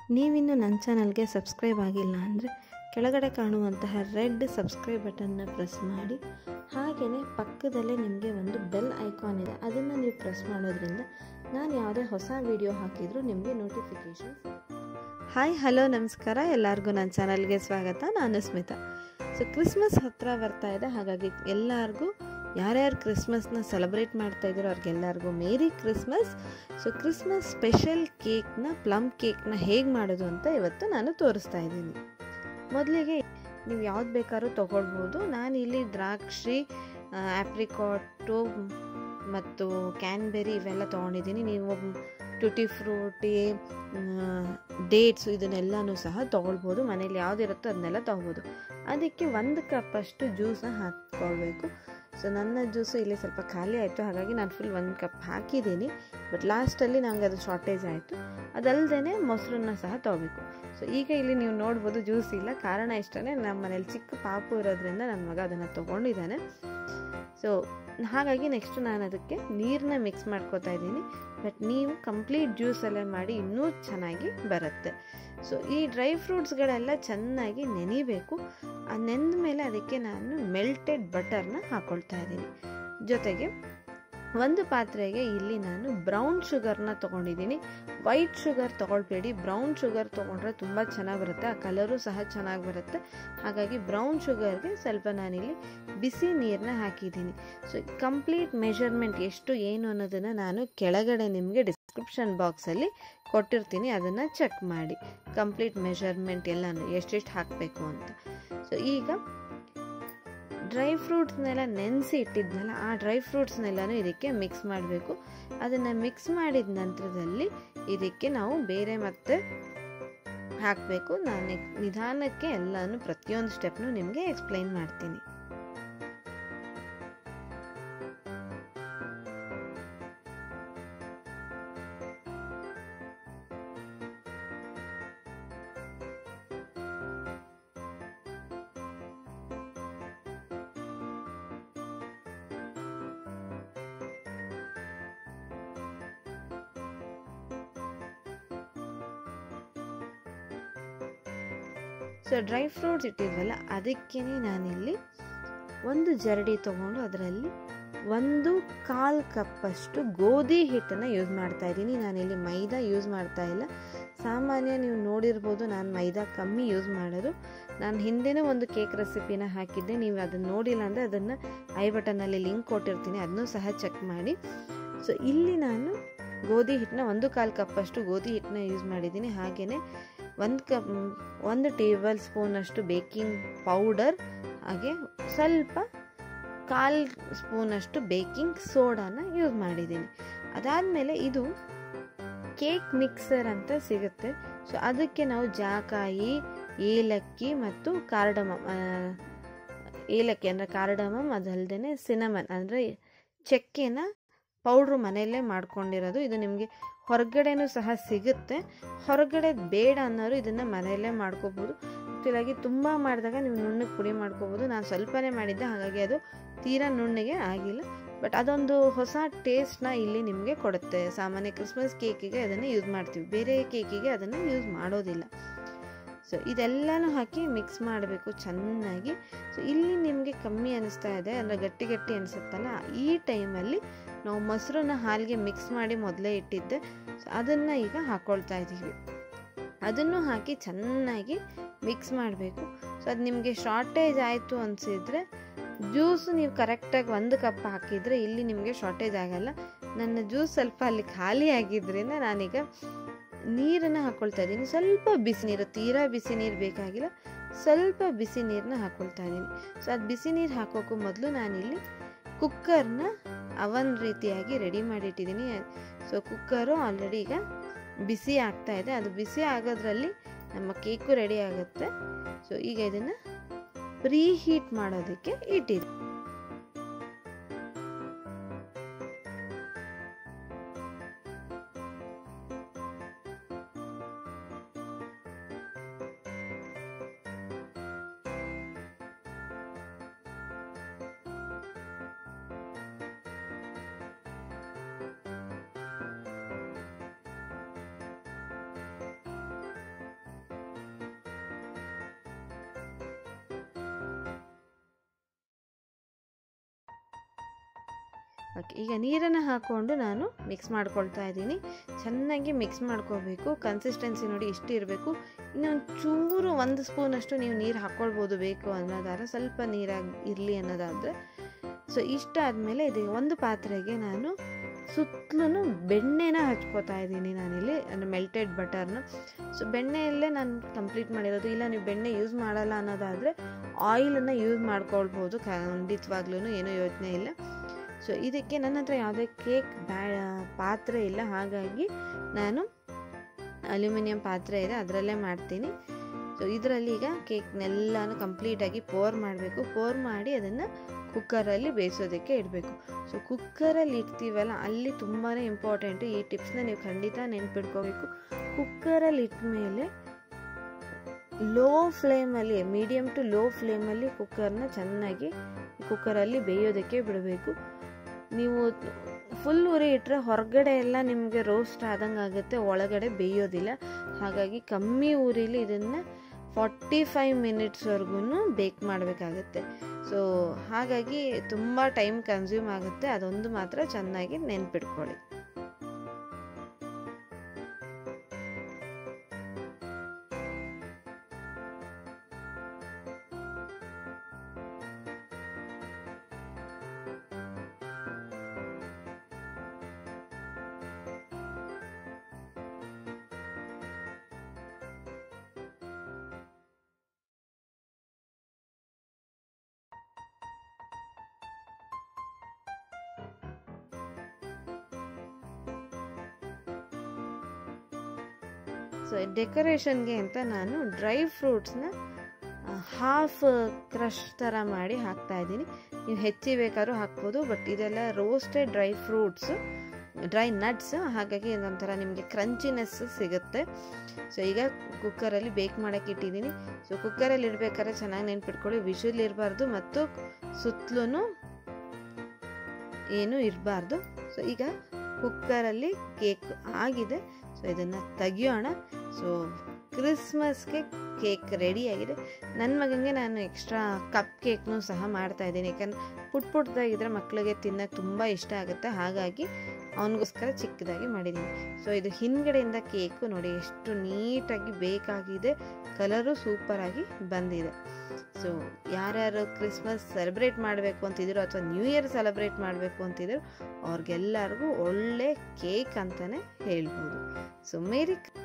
ನೀವಿನ್ನು ನನ್ನ ಚಾನಲ್ಗೆ ಸಬ್ಸ್ಕ್ರೈಬ್ ಆಗಿಲ್ಲ ಅಂದರೆ ಕೆಳಗಡೆ ಕಾಣುವಂತಹ ರೆಡ್ ಸಬ್ಸ್ಕ್ರೈಬ್ ಬಟನ್ನ ಪ್ರೆಸ್ ಮಾಡಿ ಹಾಗೆಯೇ ಪಕ್ಕದಲ್ಲೇ ನಿಮಗೆ ಒಂದು ಬೆಲ್ ಐಕಾನ್ ಇದೆ ಅದನ್ನು ನೀವು ಪ್ರೆಸ್ ಮಾಡೋದ್ರಿಂದ ನಾನು ಯಾವುದೇ ಹೊಸ ವಿಡಿಯೋ ಹಾಕಿದರೂ ನಿಮಗೆ ನೋಟಿಫಿಕೇಷನ್ಸ್ ಹಾಯ್ ಹಲೋ ನಮಸ್ಕಾರ ಎಲ್ಲರಿಗೂ ನನ್ನ ಚಾನಲ್ಗೆ ಸ್ವಾಗತ ನಾನು ಸ್ಮಿತಾ ಸೊ ಕ್ರಿಸ್ಮಸ್ ಹತ್ತಿರ ಬರ್ತಾ ಇದೆ ಹಾಗಾಗಿ ಎಲ್ಲರಿಗೂ ಯಾರ್ಯಾರು ಕ್ರಿಸ್ಮಸ್ನ ಸೆಲೆಬ್ರೇಟ್ ಮಾಡ್ತಾ ಇದ್ದೀರೋ ಅವ್ರಿಗೆಲ್ಲರಿಗೂ merry Christmas so Christmas special ಕೇಕ್ನ ಪ್ಲಮ್ ಕೇಕ್ನ ಹೇಗೆ ಮಾಡೋದು ಅಂತ ಇವತ್ತು ನಾನು ತೋರಿಸ್ತಾ ಇದ್ದೀನಿ ಮೊದಲಿಗೆ ನೀವು ಯಾವ್ದು ಬೇಕಾದ್ರೂ ತೊಗೊಳ್ಬೋದು ನಾನು ಇಲ್ಲಿ ದ್ರಾಕ್ಷಿ ಆ್ಯಪ್ರಿಕಾಟು ಮತ್ತು ಕ್ಯಾನ್ಬೆರಿ ಇವೆಲ್ಲ ತೊಗೊಂಡಿದ್ದೀನಿ ನೀವು ಟುಟಿ ಫ್ರೂಟಿ ಡೇಟ್ಸು ಇದನ್ನೆಲ್ಲನೂ ಸಹ ತೊಗೊಳ್ಬೋದು ಮನೇಲಿ ಯಾವುದಿರುತ್ತೋ ಅದನ್ನೆಲ್ಲ ತೊಗೊಬೋದು ಅದಕ್ಕೆ ಒಂದು ಕಪ್ಪಷ್ಟು ಜ್ಯೂಸನ್ನ ಹಾಕ್ಕೊಳ್ಬೇಕು ಸೊ ನನ್ನ ಜ್ಯೂಸು ಇಲ್ಲಿ ಸ್ವಲ್ಪ ಖಾಲಿ ಆಯಿತು ಹಾಗಾಗಿ ನಾನು ಫುಲ್ ಒಂದು ಕಪ್ ಹಾಕಿದ್ದೀನಿ ಬಟ್ ಲಾಸ್ಟಲ್ಲಿ ನನಗೆ ಅದು ಶಾರ್ಟೇಜ್ ಆಯಿತು ಅದಲ್ಲದೆ ಮೊಸರನ್ನ ಸಹ ತೊಗೋಬೇಕು ಸೊ ಈಗ ಇಲ್ಲಿ ನೀವು ನೋಡ್ಬೋದು ಜ್ಯೂಸ್ ಇಲ್ಲ ಕಾರಣ ಇಷ್ಟೇ ನಮ್ಮ ಮನೇಲಿ ಚಿಕ್ಕ ಪಾಪು ಇರೋದ್ರಿಂದ ನನ್ನ ಮಗ ಅದನ್ನು ತೊಗೊಂಡಿದ್ದಾನೆ ಸೊ ಹಾಗಾಗಿ ನೆಕ್ಸ್ಟ್ ನಾನು ಅದಕ್ಕೆ ನೀರನ್ನ ಮಿಕ್ಸ್ ಮಾಡ್ಕೋತಾ ಇದ್ದೀನಿ ಬಟ್ ನೀವು ಕಂಪ್ಲೀಟ್ ಜ್ಯೂಸಲ್ಲೇ ಮಾಡಿ ಇನ್ನೂ ಚೆನ್ನಾಗಿ ಬರುತ್ತೆ ಸೊ ಈ ಡ್ರೈ ಫ್ರೂಟ್ಸ್ಗಳೆಲ್ಲ ಚೆನ್ನಾಗಿ ನೆನಿಬೇಕು ಆ ನೆಂದ ಮೇಲೆ ಅದಕ್ಕೆ ನಾನು ಮೆಲ್ಟೆಡ್ ಬಟರ್ನ ಹಾಕ್ಕೊಳ್ತಾ ಇದ್ದೀನಿ ಜೊತೆಗೆ ಒಂದು ಪಾತ್ರೆಗೆ ಇಲ್ಲಿ ನಾನು ಬ್ರೌನ್ ಶುಗರ್ನ ತೊಗೊಂಡಿದ್ದೀನಿ ವೈಟ್ ಶುಗರ್ ತೊಗೊಳ್ಬೇಡಿ ಬ್ರೌನ್ ಶುಗರ್ ತೊಗೊಂಡ್ರೆ ತುಂಬ ಚೆನ್ನಾಗಿ ಬರುತ್ತೆ ಆ ಕಲರು ಸಹ ಚೆನ್ನಾಗಿ ಬರುತ್ತೆ ಹಾಗಾಗಿ ಬ್ರೌನ್ ಶುಗರ್ಗೆ ಸ್ವಲ್ಪ ನಾನಿಲ್ಲಿ ಬಿಸಿ ನೀರನ್ನ ಹಾಕಿದ್ದೀನಿ ಸೊ ಕಂಪ್ಲೀಟ್ ಮೆಷರ್ಮೆಂಟ್ ಎಷ್ಟು ಏನು ಅನ್ನೋದನ್ನು ನಾನು ಕೆಳಗಡೆ ನಿಮಗೆ ಡಿಸ್ಕ್ರಿಪ್ಷನ್ ಬಾಕ್ಸಲ್ಲಿ ಕೊಟ್ಟಿರ್ತೀನಿ ಅದನ್ನು ಚೆಕ್ ಮಾಡಿ ಕಂಪ್ಲೀಟ್ ಮೆಷರ್ಮೆಂಟ್ ಎಲ್ಲನೂ ಎಷ್ಟೆಷ್ಟು ಹಾಕಬೇಕು ಅಂತ ಸೊ ಈಗ ಡ್ರೈ ಫ್ರೂಟ್ಸ್ನೆಲ್ಲ ನೆನೆಸಿ ಇಟ್ಟಿದ್ನಲ್ಲ ಆ ಡ್ರೈ ಫ್ರೂಟ್ಸ್ನೆಲ್ಲನೂ ಇದಕ್ಕೆ ಮಿಕ್ಸ್ ಮಾಡಬೇಕು ಅದನ್ನು ಮಿಕ್ಸ್ ಮಾಡಿದ ನಂತರದಲ್ಲಿ ಇದಕ್ಕೆ ನಾವು ಬೇರೆ ಮತ್ತೆ ಹಾಕಬೇಕು ನಾನು ನಿಧಾನಕ್ಕೆ ಎಲ್ಲನೂ ಪ್ರತಿಯೊಂದು ಸ್ಟೆಪ್ನು ನಿಮಗೆ ಎಕ್ಸ್ಪ್ಲೈನ್ ಮಾಡ್ತೀನಿ ಸೊ ಡ್ರೈ ಫ್ರೂಟ್ಸ್ ಇಟ್ಟಿದ್ವಲ್ಲ ಅದಕ್ಕೇ ನಾನಿಲ್ಲಿ ಒಂದು ಜರಡಿ ತೊಗೊಂಡು ಅದರಲ್ಲಿ ಒಂದು ಕಾಲು ಕಪ್ಪಷ್ಟು ಗೋಧಿ ಹಿಟ್ಟನ್ನು ಯೂಸ್ ಮಾಡ್ತಾ ಇದ್ದೀನಿ ನಾನಿಲ್ಲಿ ಮೈದಾ ಯೂಸ್ ಮಾಡ್ತಾ ಇಲ್ಲ ಸಾಮಾನ್ಯ ನೀವು ನೋಡಿರ್ಬೋದು ನಾನು ಮೈದಾ ಕಮ್ಮಿ ಯೂಸ್ ಮಾಡೋದು ನಾನು ಹಿಂದೆನೇ ಒಂದು ಕೇಕ್ ರೆಸಿಪಿನ ಹಾಕಿದ್ದೆ ನೀವು ಅದನ್ನು ನೋಡಿಲ್ಲ ಅಂದರೆ ಅದನ್ನು ಐ ಬಟನಲ್ಲಿ ಲಿಂಕ್ ಕೊಟ್ಟಿರ್ತೀನಿ ಅದನ್ನೂ ಸಹ ಚೆಕ್ ಮಾಡಿ ಸೊ ಇಲ್ಲಿ ನಾನು ಗೋಧಿ ಹಿಟ್ಟನ್ನ ಒಂದು ಕಾಲು ಕಪ್ಪಷ್ಟು ಗೋಧಿ ಹಿಟ್ಟನ್ನ ಯೂಸ್ ಮಾಡಿದ್ದೀನಿ ಹಾಗೆಯೇ ಒಂದು ಕಪ್ ಒಂದು ಟೇಬಲ್ ಸ್ಪೂನಷ್ಟು ಬೇಕಿಂಗ್ ಪೌಡರ್ ಹಾಗೆ ಸ್ವಲ್ಪ ಕಾಲು ಸ್ಪೂನಷ್ಟು ಬೇಕಿಂಗ್ ಸೋಡಾನ ಯೂಸ್ ಮಾಡಿದ್ದೀನಿ ಅದಾದಮೇಲೆ ಇದು ಕೇಕ್ ಮಿಕ್ಸರ್ ಅಂತ ಸಿಗುತ್ತೆ ಸೊ ಅದಕ್ಕೆ ನಾವು ಜಾಕಾಯಿ ಏಲಕ್ಕಿ ಮತ್ತು ಕಾರ್ಡಮಮ್ ಏಲಕ್ಕಿ ಅಂದರೆ ಕಾರ್ಡಮಮ್ ಅದಲ್ಲದೆ ಸಿನಮನ್ ಅಂದರೆ ಚಕ್ಕೆನ ಪೌಡ್ರು ಮನೆಯಲ್ಲೇ ಮಾಡ್ಕೊಂಡಿರೋದು ಇದು ನಿಮಗೆ ಹೊರಗಡೆನೂ ಸಹ ಸಿಗುತ್ತೆ ಹೊರಗಡೆ ಬೇಡ ಅನ್ನೋರು ಇದನ್ನು ಮನೆಯಲ್ಲೇ ಮಾಡ್ಕೋಬೋದು ಆ್ಯಕ್ಚುಲಾಗಿ ತುಂಬ ಮಾಡಿದಾಗ ನೀವು ನುಣ್ಣಗೆ ಪುಡಿ ಮಾಡ್ಕೋಬೋದು ನಾನು ಸ್ವಲ್ಪನೇ ಮಾಡಿದ್ದೆ ಹಾಗಾಗಿ ಅದು ತೀರಾ ನುಣ್ಣಗೆ ಆಗಿಲ್ಲ ಬಟ್ ಅದೊಂದು ಹೊಸ ಟೇಸ್ಟ್ನ ಇಲ್ಲಿ ನಿಮಗೆ ಕೊಡುತ್ತೆ ಸಾಮಾನ್ಯ ಕ್ರಿಸ್ಮಸ್ ಕೇಕಿಗೆ ಅದನ್ನು ಯೂಸ್ ಮಾಡ್ತೀವಿ ಬೇರೆ ಕೇಕಿಗೆ ಅದನ್ನು ಯೂಸ್ ಮಾಡೋದಿಲ್ಲ ಸೊ ಇದೆಲ್ಲನೂ ಹಾಕಿ ಮಿಕ್ಸ್ ಮಾಡಬೇಕು ಚೆನ್ನಾಗಿ ಸೊ ಇಲ್ಲಿ ನಿಮಗೆ ಕಮ್ಮಿ ಅನಿಸ್ತಾ ಇದೆ ಅಂದರೆ ಗಟ್ಟಿ ಗಟ್ಟಿ ಅನಿಸುತ್ತಲ್ಲ ಈ ಟೈಮಲ್ಲಿ ನಾವು ಮೊಸರನ್ನ ಹಾಲಿಗೆ ಮಿಕ್ಸ್ ಮಾಡಿ ಮೊದಲೇ ಇಟ್ಟಿದ್ದೆ ಸೊ ಅದನ್ನು ಈಗ ಹಾಕ್ಕೊಳ್ತಾ ಇದ್ದೀವಿ ಅದನ್ನು ಹಾಕಿ ಚೆನ್ನಾಗಿ ಮಿಕ್ಸ್ ಮಾಡಬೇಕು ಸೊ ಅದು ನಿಮಗೆ ಶಾರ್ಟೇಜ್ ಆಯಿತು ಅನಿಸಿದರೆ ಜ್ಯೂಸ್ ನೀವು ಕರೆಕ್ಟಾಗಿ ಒಂದು ಕಪ್ ಹಾಕಿದರೆ ಇಲ್ಲಿ ನಿಮಗೆ ಶಾರ್ಟೇಜ್ ಆಗಲ್ಲ ನನ್ನ ಜ್ಯೂಸ್ ಸ್ವಲ್ಪ ಅಲ್ಲಿ ಖಾಲಿ ಆಗಿದ್ದರಿಂದ ನಾನೀಗ ನೀರನ್ನು ಹಾಕ್ಕೊಳ್ತಾ ಇದ್ದೀನಿ ಸ್ವಲ್ಪ ಬಿಸಿ ನೀರು ತೀರಾ ಬಿಸಿ ನೀರು ಬೇಕಾಗಿಲ್ಲ ಸ್ವಲ್ಪ ಬಿಸಿ ನೀರನ್ನ ಹಾಕ್ಕೊಳ್ತಾ ಇದ್ದೀನಿ ಸೊ ಅದು ಬಿಸಿ ನೀರು ಹಾಕೋಕ್ಕೂ ಮೊದಲು ನಾನಿಲ್ಲಿ ಕುಕ್ಕರ್ನ ಅವನ್ ರೀತಿಯಾಗಿ ರೆಡಿ ಮಾಡಿಟ್ಟಿದ್ದೀನಿ ಸೊ ಕುಕ್ಕರು ಆಲ್ರೆಡಿ ಈಗ ಬಿಸಿ ಆಗ್ತಾ ಇದೆ ಅದು ಬಿಸಿ ಆಗೋದ್ರಲ್ಲಿ ನಮ್ಮ ಕೇಕು ರೆಡಿ ಆಗುತ್ತೆ ಸೊ ಈಗ ಇದನ್ನು ಪ್ರೀ ಹೀಟ್ ಮಾಡೋದಕ್ಕೆ ಇಟ್ಟಿದ್ದೀನಿ ಓಕೆ ಈಗ ನೀರನ್ನು ಹಾಕ್ಕೊಂಡು ನಾನು ಮಿಕ್ಸ್ ಮಾಡ್ಕೊಳ್ತಾ ಇದ್ದೀನಿ ಚೆನ್ನಾಗಿ ಮಿಕ್ಸ್ ಮಾಡ್ಕೋಬೇಕು ಕನ್ಸಿಸ್ಟೆನ್ಸಿ ನೋಡಿ ಇಷ್ಟು ಇರಬೇಕು ಇನ್ನೊಂದು ಚೂರು ಒಂದು ಸ್ಪೂನಷ್ಟು ನೀವು ನೀರು ಹಾಕ್ಕೊಳ್ಬೋದು ಬೇಕು ಅನ್ನೋದಾದ್ರೆ ಸ್ವಲ್ಪ ನೀರಾಗಿ ಇರಲಿ ಅನ್ನೋದಾದರೆ ಸೊ ಇಷ್ಟ ಆದಮೇಲೆ ಇದು ಒಂದು ಪಾತ್ರೆಗೆ ನಾನು ಸುತ್ತಲೂ ಬೆಣ್ಣೆನ ಹಚ್ಕೋತಾ ಇದ್ದೀನಿ ನಾನಿಲ್ಲಿ ಅಂದರೆ ಮೆಲ್ಟೆಡ್ ಬಟರ್ನ ಸೊ ಬೆಣ್ಣೆಯಲ್ಲೇ ನಾನು ಕಂಪ್ಲೀಟ್ ಮಾಡಿರೋದು ಇಲ್ಲ ನೀವು ಬೆಣ್ಣೆ ಯೂಸ್ ಮಾಡಲ್ಲ ಅನ್ನೋದಾದರೆ ಆಯಿಲನ್ನು ಯೂಸ್ ಮಾಡ್ಕೊಳ್ಬೋದು ಖಂಡಿತವಾಗ್ಲೂ ಏನೂ ಯೋಚನೆ ಇಲ್ಲ ಸೊ ಇದಕ್ಕೆ ನನ್ನ ಹತ್ರ ಯಾವುದೇ ಕೇಕ್ ಬ್ಯಾ ಪಾತ್ರೆ ಇಲ್ಲ ಹಾಗಾಗಿ ನಾನು ಅಲ್ಯೂಮಿನಿಯಂ ಪಾತ್ರೆ ಇದೆ ಅದರಲ್ಲೇ ಮಾಡ್ತೀನಿ ಸೊ ಇದರಲ್ಲಿ ಈಗ ಕೇಕ್ನೆಲ್ಲನೂ ಕಂಪ್ಲೀಟಾಗಿ ಪೋರ್ ಮಾಡಬೇಕು ಪೋರ್ ಮಾಡಿ ಅದನ್ನು ಕುಕ್ಕರಲ್ಲಿ ಬೇಯಿಸೋದಕ್ಕೆ ಇಡಬೇಕು ಸೊ ಕುಕ್ಕರಲ್ಲಿ ಇಡ್ತೀವಲ್ಲ ಅಲ್ಲಿ ತುಂಬಾ ಇಂಪಾರ್ಟೆಂಟು ಈ ಟಿಪ್ಸ್ನ ನೀವು ಖಂಡಿತ ನೆನ್ಪಿಟ್ಕೋಬೇಕು ಕುಕ್ಕರಲ್ಲಿ ಇಟ್ಟ ಮೇಲೆ ಲೋ ಫ್ಲೇಮಲ್ಲಿ ಮೀಡಿಯಮ್ ಟು ಲೋ ಫ್ಲೇಮಲ್ಲಿ ಕುಕ್ಕರ್ನ ಚೆನ್ನಾಗಿ ಕುಕ್ಕರಲ್ಲಿ ಬೇಯೋದಕ್ಕೆ ಬಿಡಬೇಕು ನೀವು ಫುಲ್ ಉರಿ ಇಟ್ಟರೆ ಹೊರಗಡೆ ಎಲ್ಲ ನಿಮಗೆ ರೋಸ್ಟ್ ಆದಂಗೆ ಆಗುತ್ತೆ ಒಳಗಡೆ ಬೇಯೋದಿಲ್ಲ ಹಾಗಾಗಿ ಕಮ್ಮಿ ಉರಿಲಿ ಇದನ್ನು ಫಾರ್ಟಿ ಫೈವ್ ಮಿನಿಟ್ಸ್ವರೆಗೂ ಬೇಕ್ ಮಾಡಬೇಕಾಗತ್ತೆ ಸೊ ಹಾಗಾಗಿ ತುಂಬ ಟೈಮ್ ಕನ್ಸ್ಯೂಮ್ ಆಗುತ್ತೆ ಅದೊಂದು ಮಾತ್ರ ಚೆನ್ನಾಗಿ ನೆನ್ಪಿಟ್ಕೊಳ್ಳಿ ಸೊ ಡೆಕೋರೇಷನ್ಗೆ ಅಂತ ನಾನು ಡ್ರೈ ಫ್ರೂಟ್ಸ್ನ ಹಾಫ್ ಕ್ರಷ್ ಥರ ಮಾಡಿ ಹಾಕ್ತಾ ಇದ್ದೀನಿ ನೀವು ಹೆಚ್ಚಿ ಬೇಕಾದ್ರೂ ಹಾಕ್ಬೋದು ಬಟ್ ಇದೆಲ್ಲ roasted dry fruits dry nuts ಹಾಗಾಗಿ ಒಂಥರ ನಿಮಗೆ ಕ್ರಂಚಿನೆಸ್ ಸಿಗುತ್ತೆ ಸೊ ಈಗ ಕುಕ್ಕರಲ್ಲಿ ಬೇಕ್ ಮಾಡೋಕ್ಕೆ ಇಟ್ಟಿದ್ದೀನಿ ಸೊ ಕುಕ್ಕರಲ್ಲಿ ಇಡಬೇಕಾದ್ರೆ ಚೆನ್ನಾಗಿ ನೆನ್ಪಿಟ್ಕೊಳ್ಳಿ ವಿಷಲ್ ಇರಬಾರ್ದು ಮತ್ತು ಸುತ್ತಲೂ ಏನೂ ಇರಬಾರ್ದು ಸೊ ಈಗ ಕುಕ್ಕರಲ್ಲಿ ಕೇಕ್ ಆಗಿದೆ ಸೊ ಇದನ್ನು ತೆಗಿಯೋಣ ಸೊ ಕ್ರಿಸ್ಮಸ್ಗೆ ಕೇಕ್ ರೆಡಿಯಾಗಿದೆ ನನ್ನ ಮಗನಿಗೆ ನಾನು ಎಕ್ಸ್ಟ್ರಾ ಕಪ್ ಕೇಕ್ನೂ ಸಹ ಮಾಡ್ತಾ ಇದ್ದೀನಿ ಯಾಕಂದ್ರೆ ಪುಟ್ ಪುಟ್ಟದಾಗಿದ್ದರೆ ಮಕ್ಕಳಿಗೆ ತಿನ್ನೋಕ್ಕೆ ತುಂಬ ಇಷ್ಟ ಆಗುತ್ತೆ ಹಾಗಾಗಿ ಅವನಿಗೋಸ್ಕರ ಚಿಕ್ಕದಾಗಿ ಮಾಡಿದ್ದೀನಿ ಸೊ ಇದು ಹಿಂದ್ಗಡೆಯಿಂದ ಕೇಕು ನೋಡಿ ಎಷ್ಟು ನೀಟಾಗಿ ಬೇಕಾಗಿದೆ ಕಲರು ಸೂಪರಾಗಿ ಬಂದಿದೆ ಸೊ ಯಾರ್ಯಾರು ಕ್ರಿಸ್ಮಸ್ ಸೆಲೆಬ್ರೇಟ್ ಮಾಡಬೇಕು ಅಂತಿದ್ರು ಅಥವಾ ನ್ಯೂ ಇಯರ್ ಸೆಲೆಬ್ರೇಟ್ ಮಾಡಬೇಕು ಅಂತಿದ್ರು ಅವ್ರಿಗೆಲ್ಲರಿಗೂ ಒಳ್ಳೆ ಕೇಕ್ ಅಂತಲೇ ಹೇಳ್ಬೋದು ಸೊ ಮೇರಿ